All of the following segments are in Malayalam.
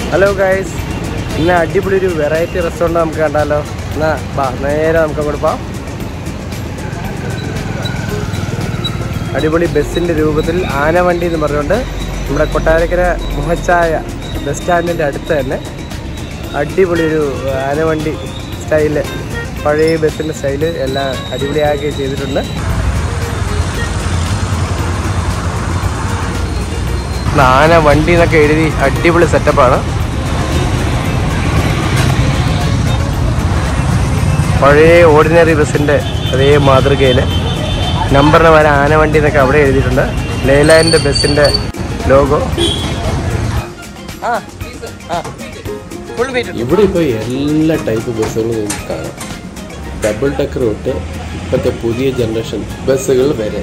ഹലോ ഗൈസ് ഇന്ന് അടിപൊളി ഒരു വെറൈറ്റി റെസ്റ്റോറൻറ്റ് നമുക്ക് കണ്ടാലോ എന്നാ ബാ നേരെ നമുക്ക് അങ്ങോട്ട് പോവാം അടിപൊളി ബസ്സിൻ്റെ രൂപത്തിൽ ആനവണ്ടി എന്ന് പറഞ്ഞുകൊണ്ട് നമ്മുടെ കൊട്ടാരക്കര മുഹച്ചായ ബസ് സ്റ്റാൻഡിൻ്റെ അടുത്ത് തന്നെ അടിപൊളി ഒരു ആനവണ്ടി സ്റ്റൈല് പഴയ ബസ്സിൻ്റെ സ്റ്റൈല് എല്ലാം അടിപൊളിയാക്കി ചെയ്തിട്ടുണ്ട് ആന വണ്ടി എന്നൊക്കെ എഴുതി അടിപൊളി സെറ്റപ്പാണ് പഴയ ഓർഡിനറി ബസ്സിൻ്റെ അതേ മാതൃകയിൽ നമ്പറിന് വരെ ആന വണ്ടി എന്നൊക്കെ അവിടെ എഴുതിയിട്ടുണ്ട് ലേലാൻഡ് ബസ്സിൻ്റെ ലോഗോ ഫുൾ വെയിറ്റ് ഇവിടെ ഇപ്പോൾ എല്ലാ ടൈപ്പ് ബസ്സുകളും നിങ്ങൾക്ക് കാണാം ഡബിൾ ഡെക്കർ തൊട്ട് ഇപ്പോഴത്തെ പുതിയ ജനറേഷൻ ബസ്സുകൾ വരെ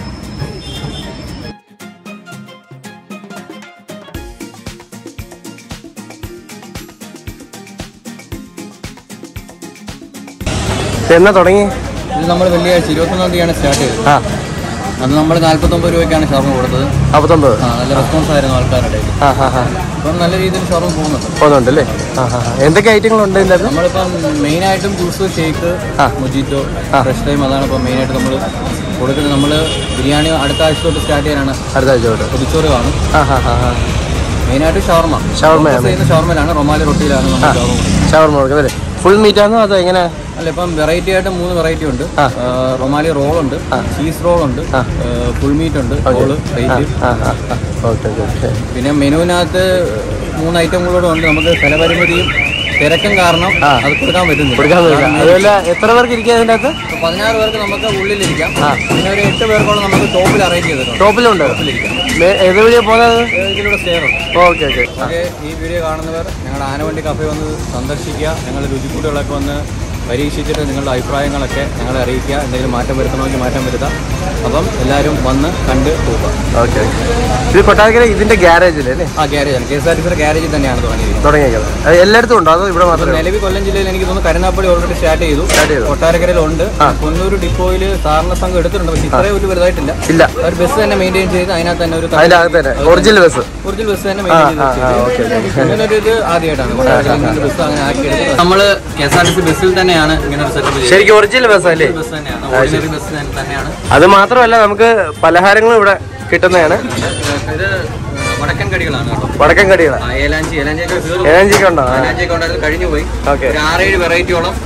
എന്നാ തുടങ്ങി ഇത് നമ്മൾ വെള്ളിയാഴ്ച ഇരുപത്തൊന്നാം തീയതിയാണ് സ്റ്റാർട്ട് ചെയ്തത് ആ അന്ന് നമ്മൾ നാൽപ്പത്തൊമ്പത് രൂപയ്ക്കാണ് ഷവർമ കൊടുത്തത് നാൽപ്പത്തൊമ്പത് ആ നല്ല റെസ്പോൺസ് ആയിരുന്നു ആൾക്കാരുടെ ഇടയിൽ. ആ ഹാ ഹാ ഇപ്പം നല്ല രീതിയിൽ ഷവർമ പോകുന്നുണ്ട് പോകുന്നുണ്ട് അല്ലേ ആ ഹാ ഹാ എന്തൊക്കെ ഐറ്റങ്ങളുണ്ട് ഇതിൻ്റെ അത് നമ്മളിപ്പം മെയിനായിട്ടും ജ്യൂസ് ഷേക്ക് ആ. മൊജിറ്റോ ഫ്രഷ് ടൈം അതാണ് ഇപ്പം മെയിനായിട്ട് നമ്മൾ കൊടുക്കുന്നത് നമ്മൾ ബിരിയാണി അടുത്ത ആഴ്ച തൊട്ട് സ്റ്റാർട്ട് ചെയ്യാനാണ് അടുത്ത ആഴ്ച തൊട്ട് പൊതിച്ചോറ് കാണും ആ ഹാ ഹാ ഹാ മെയിനായിട്ട് ഷവർമ ഷവർമയാണ്. Focus ചെയ്യുന്ന ഷവർമയിലാണ് റൊമാലി റൊട്ടിയിലാണ് നമ്മൾ ഷവർമ കൊടുക്കുന്നത് ഷവർമ കൊടുക്കുന്നത് അല്ലേ ഫുൾ മീറ്റ് ആണോ അതോ എങ്ങനെ അല്ല ഇപ്പം വെറൈറ്റി ആയിട്ട് മൂന്ന് വെറൈറ്റി ഉണ്ട് ആ. ആ, റൊമാലി റോൾ ഉണ്ട് ചീസ് റോൾ ഉണ്ട് ആ. ഫുൾ മീറ്റ് ഉണ്ട് റോള് ആ പ്ലേറ്റ് ആ ആ ഓക്കെ ഓക്കെ ഓക്കെ പിന്നെ മെനുവിനകത്ത് മൂന്ന് ഐറ്റങ്ങളോടും ഉണ്ട് നമുക്ക് സ്ഥലപരിമിതിയും തിരക്കും കാരണം ആ. അത് കൊടുക്കാൻ പറ്റുന്നില്ല കൊടുക്കാൻ പറ്റില്ല അതുപോലെ എത്ര പേർക്ക് ഇരിക്കുക അതിൻ്റെ അകത്ത് ഇപ്പൊ പതിനാറ് പേർക്ക് നമുക്ക് ഉള്ളിലിരിക്കാം ആ. പിന്നെ ഒരു എട്ട് പേർക്കോളം നമുക്ക് ടോപ്പിൽ അറേഞ്ച് ചെയ്തിട്ടുണ്ട് ടോപ്പിലുണ്ട് മേ- ഏത് വഴിയാണ് പോകുന്നത് ഏ, ഇതിലൂടെ സ്റ്റെയർ ഉണ്ട് ഓക്കെ ഓക്കെ ഓക്കെ ഈ വീഡിയോ കാണുന്നവർ ഞങ്ങളുടെ ആനവണ്ടി കഫേ വന്ന് സന്ദർശിക്കുക ഞങ്ങളുടെ രുചിക്കൂട്ടുകളൊക്കെ വന്ന് പരീക്ഷിച്ചിട്ട് നിങ്ങളുടെ അഭിപ്രായങ്ങളൊക്കെ ഞങ്ങളെ അറിയിക്കുക എന്തെങ്കിലും മാറ്റം വരുത്തണമെങ്കിൽ മാറ്റം വരുത്താം അപ്പം എല്ലാവരും വന്ന് കണ്ട് പോകുക ഓക്കെ ഇത് കൊട്ടാരക്കര ഇതിന്റെ ഗ്യാരേജിൽ അല്ലേ ആ ഗ്യാരേജാണ് കെ എസ് ആർ ടി സിയുടെ ഗ്യാരേജിൽ തന്നെയാണ് തുടങ്ങിയിരിക്കുന്നത് തുടങ്ങിയേക്കുന്നത് അത് എല്ലായിടത്തും ഉണ്ടോ അതോ ഇവിടെ മാത്രമേ നിലവിൽ കൊല്ലം ജില്ലയിൽ എനിക്ക് തോന്നുന്നു കരുനാപ്പള്ളി ഓൾറെഡി സ്റ്റാർട്ട് ചെയ്തു Start ചെയ്തു. കൊട്ടാരക്കരയിലുണ്ട് പൊന്നൂർ ഡിപ്പോയിൽ സാറിന് സംഘം എടുത്തിട്ടുണ്ട് പക്ഷേ ഇത്രയും ഒരു വലുതായിട്ടില്ല ഇല്ല ഒരു ബസ് തന്നെ മെയിൻറ്റെയിൻ ചെയ്ത് അതിനകത്ത് തന്നെ ഒരു അതിന്റെ അകത്ത് തന്നെ ഒറിജിനൽ ബസ് ഒറിജിനൽ ബസ് തന്നെ ആ മെയിൻറ്റെയിൻ ആ ആ ഓക്കെ ഓക്കെ അങ്ങനെ ഒരു ഇത് ആദ്യമായിട്ടാണ് കൊട്ടാരക്കരയിൽ ബസ് അങ്ങനെ ആക്കിയെടുത്തത് നമ്മള് K S R T C ബസ്സിൽ തന്നെയാണ് ഇങ്ങനെ ഒരു സെറ്റപ്പ് ചെയ്തത് ശരിക്കും ഒറിജിനൽ ബസ് അല്ലേ ബസ് തന്നെയാണ് ഓർഡിനറി ബസ് തന്നെയാണ് അത് മാത്രമല്ല നമുക്ക് പലഹാരങ്ങളും ഇവിടെ കിട്ടുന്നതാണ് ഇത് വടക്കൻ കടികളാണ് കേട്ടോ വടക്കൻ കടികളാണ് ആ, ഏലാഞ്ചി ഏലാഞ്ചിയൊക്കെ തീർന്നു. ഏഴഞ്ചിക്ക് ഉണ്ടോ ആ, ഏലാഞ്ചിയൊക്കെ ഉണ്ടായിരുന്നു കഴിഞ്ഞു പോയി ഓക്കെ ഒരു ആറേഴ് വെറൈറ്റിയോളം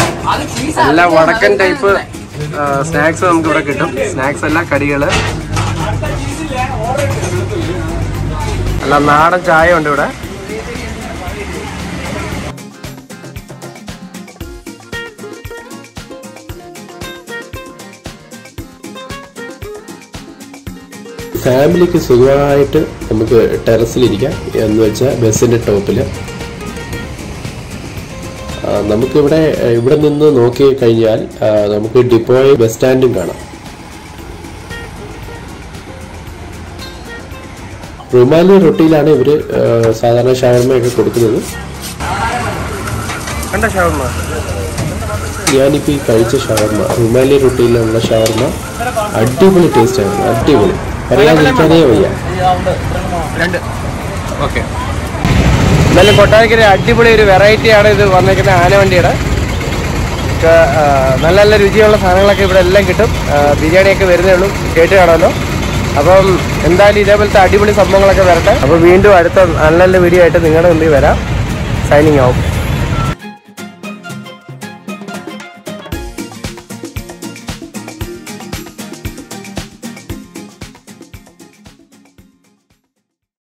എല്ലാ വടക്കൻ ടൈപ്പ് സ്നാക്സ് നമുക്ക് ഇവിടെ കിട്ടും സ്നാക്സ് അല്ല കടികള് അല്ല നാടൻ ചായ ഉണ്ട് ഇവിടെ ഫാമിലിക്ക് സുഖമായിട്ട് നമുക്ക് ടെറസിലിരിക്കാം എന്ന് വെച്ചാൽ ബസ്സിൻ്റെ ടോപ്പിൽ നമുക്കിവിടെ ആ, ഇവിടെ നിന്ന് നോക്കി കഴിഞ്ഞാൽ ആ, നമുക്ക് ഡിപ്പോയും ബസ് സ്റ്റാൻഡും കാണാം റുമാലി റൊട്ടിയിലാണ് ഇവർ സാധാരണ ഷവർമയൊക്കെ കൊടുക്കുന്നത് കണ്ട ഷവർമ ഞാനിപ്പോൾ ഈ കഴിച്ച ഷവർമ റുമാലി റൊട്ടിയിലുള്ള ഷവർമ അടിപൊളി ടേസ്റ്റ് ആയിരുന്നു അടിപൊളി പറയാതിരിക്കാനേ വയ്യ രണ്ട് ഓക്കെ എന്നാലും കൊട്ടാരക്കര അടിപൊളി ഒരു വെറൈറ്റി ആണ് ഇത് വന്നേക്കുന്ന ആനവണ്ടിയുടെ ഒക്കെ, ആ, നല്ല നല്ല രുചിയുള്ള സാധനങ്ങളൊക്കെ ഇവിടെ എല്ലാം കിട്ടും ആ, ബിരിയാണിയൊക്കെ വരുന്നേ ഉള്ളൂ കേട്ട് കാണുമല്ലോ അപ്പം എന്തായാലും ഇതേപോലത്തെ അടിപൊളി സംഭവങ്ങളൊക്കെ വരട്ടെ അപ്പോൾ വീണ്ടും അടുത്ത നല്ല നല്ല വീഡിയോ ആയിട്ട് നിങ്ങളുടെ മുമ്പിൽ വരാം സൈനിങ് ഓഫ്